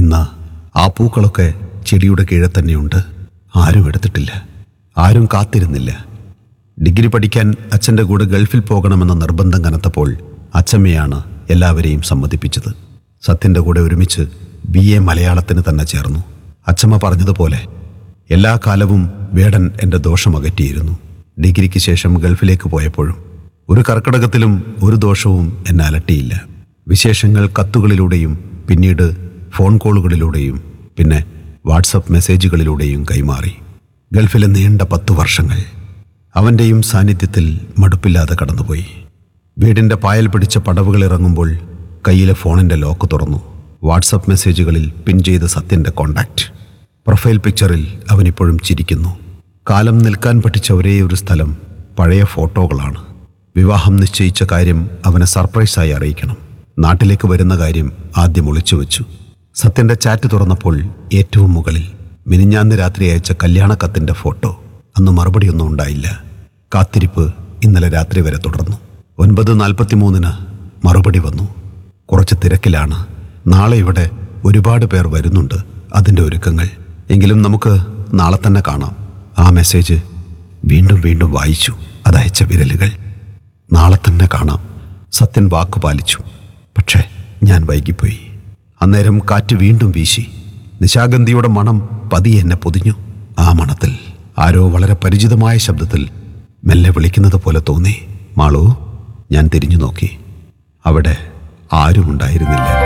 ഇന്ന് ആ പൂക്കളൊക്കെ ചെടിയുടെ കീഴെ തന്നെയുണ്ട് ആരും എടുത്തിട്ടില്ല ആരും കാത്തിരുന്നില്ല ഡിഗ്രി പഠിക്കാൻ അച്ഛൻ്റെ കൂടെ ഗൾഫിൽ പോകണമെന്ന നിർബന്ധം കനത്തപ്പോൾ അച്ഛമ്മയാണ് എല്ലാവരെയും സമ്മതിപ്പിച്ചത് സത്യൻ്റെ കൂടെ ഒരുമിച്ച് ബി എ മലയാളത്തിന് തന്നെ ചേർന്നു അച്ഛമ്മ പറഞ്ഞതുപോലെ എല്ലാ കാലവും വേടൻ എൻ്റെ ദോഷം അകറ്റിയിരുന്നു ഡിഗ്രിക്ക് ശേഷം ഗൾഫിലേക്ക് പോയപ്പോഴും ഒരു കർക്കിടകത്തിലും ഒരു ദോഷവും എന്നെ അലട്ടിയില്ല വിശേഷങ്ങൾ കത്തുകളിലൂടെയും പിന്നീട് ഫോൺ കോളുകളിലൂടെയും പിന്നെ വാട്സപ്പ് മെസ്സേജുകളിലൂടെയും കൈമാറി ഗൾഫിലെ നീണ്ട പത്തു വർഷങ്ങൾ അവൻ്റെയും സാന്നിധ്യത്തിൽ മടുപ്പില്ലാതെ കടന്നുപോയി വീടിൻ്റെ പായൽ പിടിച്ച പടവുകൾ ഇറങ്ങുമ്പോൾ കയ്യിലെ ഫോണിൻ്റെ ലോക്ക് തുറന്നു വാട്സപ്പ് മെസ്സേജുകളിൽ പിൻ ചെയ്ത സത്യൻ്റെ കോണ്ടാക്റ്റ് പ്രൊഫൈൽ പിക്ചറിൽ അവനിപ്പോഴും ചിരിക്കുന്നു കാലം നിൽക്കാൻ പഠിച്ച ഒരേ ഒരു സ്ഥലം പഴയ ഫോട്ടോകളാണ് വിവാഹം നിശ്ചയിച്ച കാര്യം അവനെ സർപ്രൈസായി അറിയിക്കണം നാട്ടിലേക്ക് വരുന്ന കാര്യം ആദ്യം ഒളിച്ചു വെച്ചു സത്യന്റെ ചാറ്റ് തുറന്നപ്പോൾ ഏറ്റവും മുകളിൽ മിനിഞ്ഞാന്ന് രാത്രി അയച്ച കല്യാണക്കത്തിന്റെ ഫോട്ടോ അന്ന് മറുപടിയൊന്നും ഉണ്ടായില്ല കാത്തിരിപ്പ് ഇന്നലെ രാത്രി വരെ തുടർന്നു ഒൻപത് നാൽപ്പത്തിമൂന്നിന് മറുപടി വന്നു കുറച്ച് തിരക്കിലാണ് നാളെ ഇവിടെ ഒരുപാട് പേർ വരുന്നുണ്ട് അതിൻ്റെ ഒരുക്കങ്ങൾ എങ്കിലും നമുക്ക് നാളെ തന്നെ കാണാം ആ മെസ്സേജ് വീണ്ടും വീണ്ടും വായിച്ചു അതയച്ച വിരലുകൾ നാളെ തന്നെ കാണാം സത്യൻ വാക്ക് പാലിച്ചു പക്ഷേ ഞാൻ വൈകിപ്പോയി അന്നേരം കാറ്റ് വീണ്ടും വീശി നിശാഗന്ധിയുടെ മണം പതിയെ എന്നെ പൊതിഞ്ഞു ആ മണത്തിൽ ആരോ വളരെ പരിചിതമായ ശബ്ദത്തിൽ മെല്ലെ വിളിക്കുന്നത് പോലെ തോന്നി മാളു ഞാൻ തിരിഞ്ഞു നോക്കി അവിടെ ആരും ഉണ്ടായിരുന്നില്ല